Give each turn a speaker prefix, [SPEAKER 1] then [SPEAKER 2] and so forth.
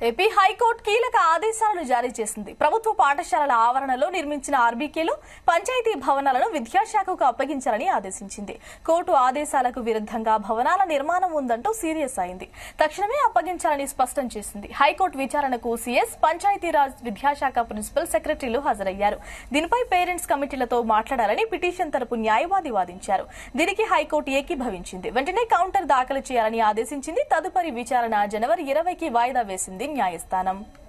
[SPEAKER 1] AP high court కీలక ఆదేశాలను జారీ చేసింది ప్రభుత్వ పాఠశాలల ఆవరణలో నిర్మించిన ఆర్బీకేలు పంచాయతీ భవనాలను విద్యాశాఖకు అప్పగించాలని ఆదేశించింది కోర్టు ఆదేశాలకు విరుద్ధంగా భవనాల నిర్మాణం ఉందంటూ సీరియస్ అయింది తక్షణమే అప్పగించాలని స్పష్టం చేసింది హైకోర్టు విచారణకు సీఎస్ పంచాయతీరాజ్ విద్యాశాఖ ప్రిన్సిపల్ సెక్రటరీలు హాజరయ్యారు దీనిపై పేరెంట్స్ కమిటీలతో మాట్లాడాలని పిటిషన్ తరపు న్యాయవాది వాదించారు దీనికి హైకోర్టు ఏకీభవించింది వెంటనే కౌంటర్ దాఖలు చేయాలని ఆదేశించింది తదుపరి విచారణ జనవరి ఇరవైకి వాయిదా వేసింది న్యాయస్థానం